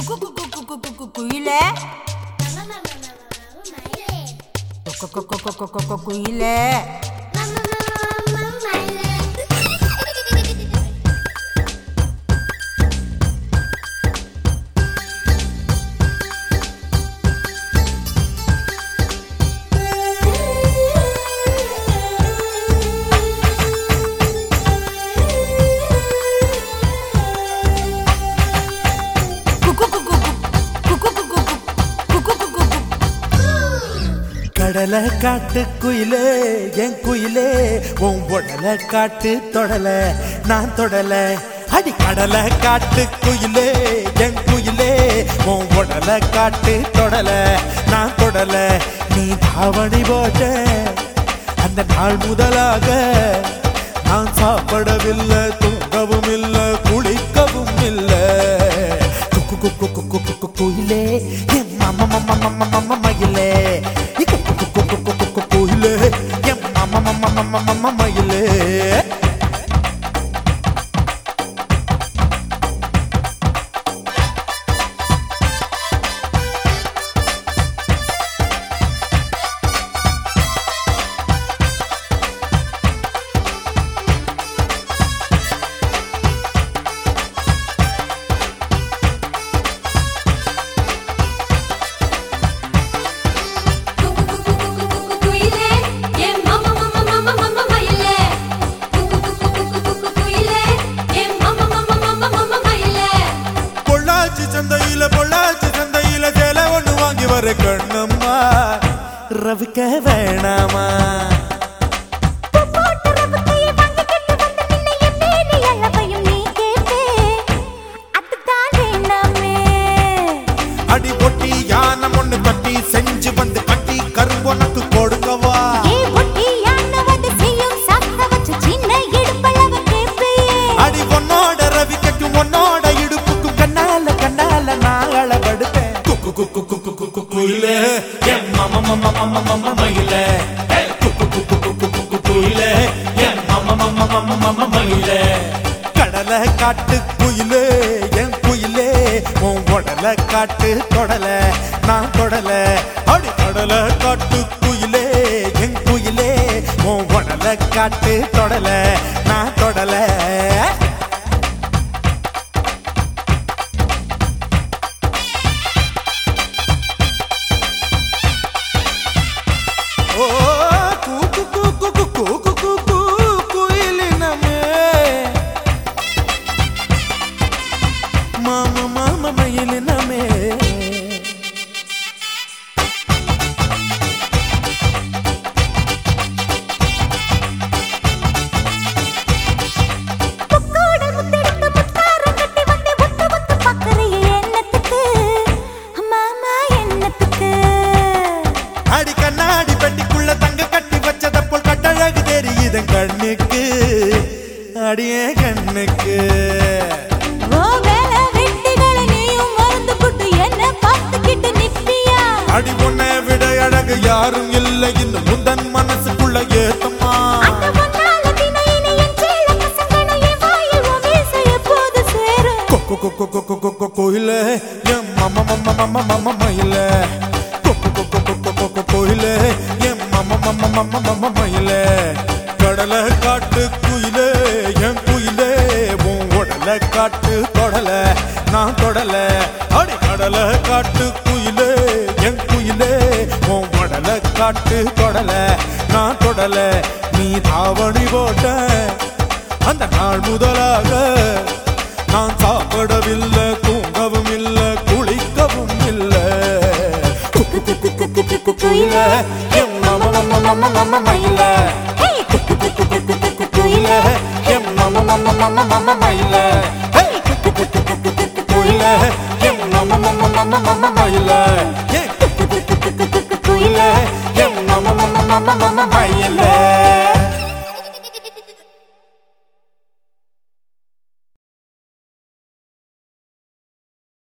குக்கு குக்கு குக்கு குக்கு குயிலே குக்கு குக்கு குக்கு குக்கு குயிலே குக்கு குக்கு குக்கு குக்கு குக்கு குக்கு குக்கு கடலை காட்டு குயிலே என் குயிலே உன் உடல காட்டு தொடல நான் தொடல அடி கடலை காட்டு குயிலே என் குயிலே உன் உடல காட்டு தொடல நான் தொடல நீ தாவணி போட்ட அந்த நாள் முதலாக நான் சாப்பிடவில்லை தூங்கவும் இல்லை குளிக்கவும் இல்லை குக்கு குக்கு குக்கு குக்கு குயிலே என் மாமா மாமா மாமா மாமா மயிலே குக்கு குக்கு குக்கு குக்கு குக்கு குயிலே என் மாமா மாமா மாமா மாமா மயிலே பொள்ளாச்சி சந்தையில பொள்ளாச்சி சந்தையில சேலை ஒண்ணு வாங்கி வர கண்ணம்மா ரவிக்க வேணாமா அடி பொட்டி யானை ஒண்ணு கட்டி செஞ்சு வந்து கட்டி கரும்பொனக்கு கொடுக்கவா அடி உன்னோட ரவிக்கும் உன்னோட இடுப்புக்கும் கண்ணால கண்ணால நான் அளவெடுப்பேன் குக்கு குக்கு குக்கு குக்கு குயிலே என் மம மம மம மம மயிலே ஏய், குக்கு குக்கு குக்கு குக்கு குயிலே என் மம மம மம மம மயிலே கடலை காட்டு குயிலே என் குயிலே உன் உடல காட்டு தொடல நான் தொடல அடி கடலை காட்டு குயிலே என் குயிலே உன் உடல காட்டு தொடல நான் தொடல ஓ கூக்கு கூக்கு கூக்கு கூக்கு கூ குயிலினமே மாம மாம மயிலினமே அடி கண்ணாடி பெட்டிக்குள்ள தங்க கட்டி வச்சத போல் கட்டழகு தெரியுது கண்ணுக்கு அடியே கண்ணுக்கு அடி பொண்ணை விட அழகு யாரும் இல்லை இந்த முந்தன் மனசுக்குள்ள ஏத்தமா கொக்கு கொக்கு கொக்கு கொக்கு கோயில என் மம மம மம மம மயில கொக்கு கொக்கு கொக்கு கொக்கு கோயில என் மம மம மம மம மயில கடலை காட்டு குயிலே என் குயிலே உன் உடல காட்டு தொடல நான் தொடல அடி கடலை காட்டு குயிலே என் குயிலே உன் உடல காட்டு தொடல நான் தொடல நீ தாவணி போட்ட அந்த நாள் முதலாக நான் சாப்பிடவில்லை தூங்கவும் இல்லை குளிக்கவும் இல்லை குக்கு குக்கு குக்கு குக்கு குயில எம் மம மம மம மம மயில குக்கு குக்கு குக்கு குக்கு குயில எம் மம மம மம மம மயில ஹே! குக்கு குக்கு குக்கு குக்கு குயில எம் மம மம மம மம மயில ஏ குக்கு குக்கு குக்கு குக்கு குயில எம் மம மம மம மம மயில